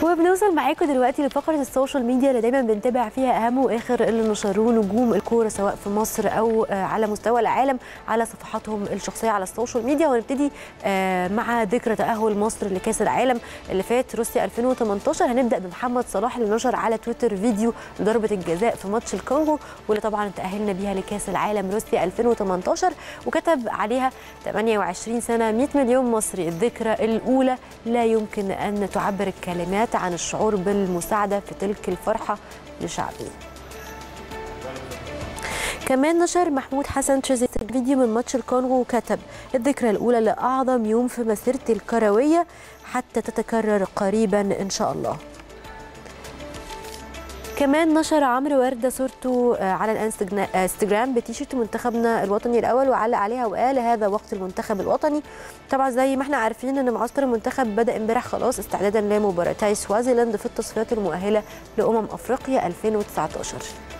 وبنوصل معاكم دلوقتي لفقره السوشيال ميديا اللي دايما بنتابع فيها اهم واخر اللي نشروه نجوم الكوره سواء في مصر او على مستوى العالم على صفحاتهم الشخصيه على السوشيال ميديا ونبتدي مع ذكرى تاهل مصر لكاس العالم اللي فات روسيا 2018 هنبدا بمحمد صلاح اللي نشر على تويتر فيديو ضربه الجزاء في ماتش الكونغو واللي طبعا تاهلنا بيها لكاس العالم روسيا 2018 وكتب عليها 28 سنه 100 مليون مصري الذكرى الاولى لا يمكن ان تعبر الكلمات عن الشعور بالمساعده في تلك الفرحه لشعبي كمان نشر محمود حسن تريزيت فيديو من ماتش الكونغو وكتب الذكرى الأولى لأعظم يوم في مسيرتي الكروية حتى تتكرر قريبا إن شاء الله كمان نشر عمرو ورده صورته على الانستجرام بتيشيرت منتخبنا الوطني الاول وعلق عليها وقال هذا وقت المنتخب الوطني طبعا زي ما احنا عارفين ان معسكر المنتخب بدا امبارح خلاص استعدادا لمباراتي سوازيلاند في التصفيات المؤهله لامم افريقيا 2019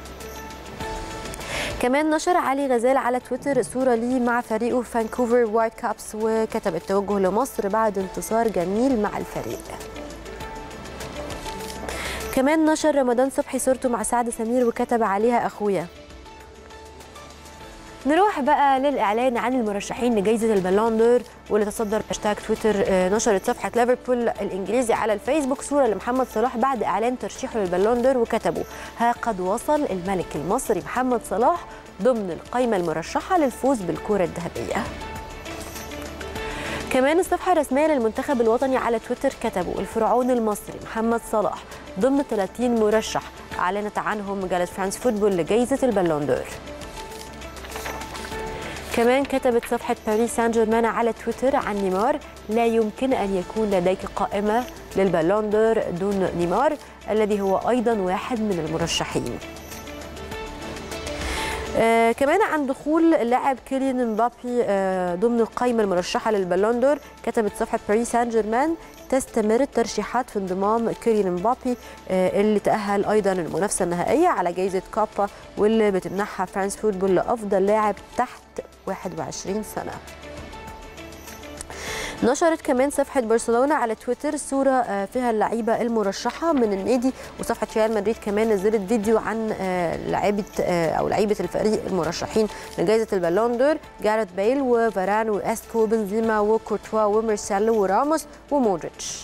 كمان نشر علي غزال على تويتر صورة ليه مع فريقه فانكوفر وايت كابس وكتب التوجه لمصر بعد انتصار جميل مع الفريق كمان نشر رمضان صبحي صورته مع سعد سمير وكتب عليها اخويا نروح بقى للاعلان عن المرشحين لجائزه البالون دور واللي تصدر هاشتاج تويتر نشرت صفحه ليفربول الانجليزي على الفيسبوك صوره لمحمد صلاح بعد اعلان ترشيحه للبالون دور وكتبوا ها قد وصل الملك المصري محمد صلاح ضمن القائمه المرشحه للفوز بالكره الذهبيه كمان الصفحة الرسمية للمنتخب الوطني على تويتر كتبوا الفرعون المصري محمد صلاح ضمن 30 مرشح أعلنت عنهم مجلة فرانس فوتبول لجائزة البالون دور كمان كتبت صفحة باريس سان جيرمان على تويتر عن نيمار لا يمكن أن يكون لديك قائمة للبالون دور دون نيمار الذي هو أيضا واحد من المرشحين آه كمان عن دخول اللاعب كيليان مبابي آه ضمن القائمة المرشحة للبالون دور كتبت صفحة باريس سان جيرمان تستمر الترشيحات في انضمام كيليان مبابي آه اللي تأهل أيضا المنافسة النهائية على جائزة كابا واللي بتمنحها فرانس فوتبول لأفضل لاعب تحت 21 سنة نشرت كمان صفحة برشلونة على تويتر صورة فيها اللعيبة المرشحة من النادي وصفحة ريال مدريد كمان نزلت فيديو عن لعيبة أو لعيبة الفريق المرشحين لجائزة البالون دور جاريث بيل وفاران واسكو وبنزيما وكورتوا ومارسيلو وراموس ومودريتش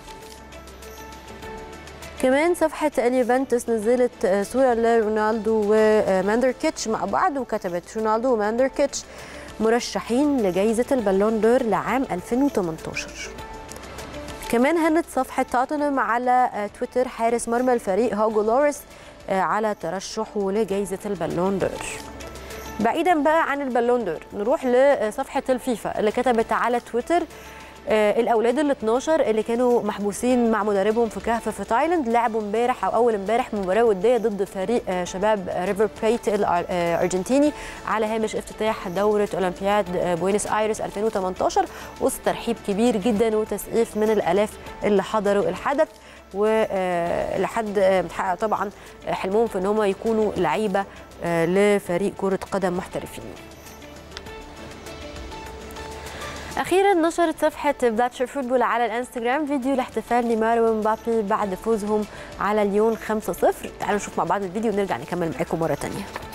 كمان صفحة اليوفنتوس نزلت صورة لرونالدو وماندركيتش مع بعض وكتبت رونالدو وماندركيتش مرشحين لجائزة البالون دور لعام 2018 كمان هنت صفحة توتنهام على تويتر حارس مرمى الفريق هوجو لوريس على ترشحه لجائزة البالون دور بعيدا بقى عن البالون دور نروح لصفحة الفيفا اللي كتبت على تويتر الاولاد ال 12 اللي كانوا محبوسين مع مدربهم في كهف في تايلاند لعبوا امبارح او اول امبارح مباراه وديه ضد فريق شباب ريفر بليت الارجنتيني على هامش افتتاح دوره اولمبياد بوينس ايرس 2018 وسط ترحيب كبير جدا وتسقيف من الالاف اللي حضروا الحدث ولحد متحقق طبعا حلمهم في ان هم يكونوا لعيبه لفريق كره قدم محترفين اخيرا نشرت صفحه بلاتشر فوتبول على الانستغرام فيديو لاحتفال نيمار ومبابي بعد فوزهم على ليون 5-0 تعالوا نشوف مع بعض الفيديو ونرجع نكمل معاكم مره ثانيه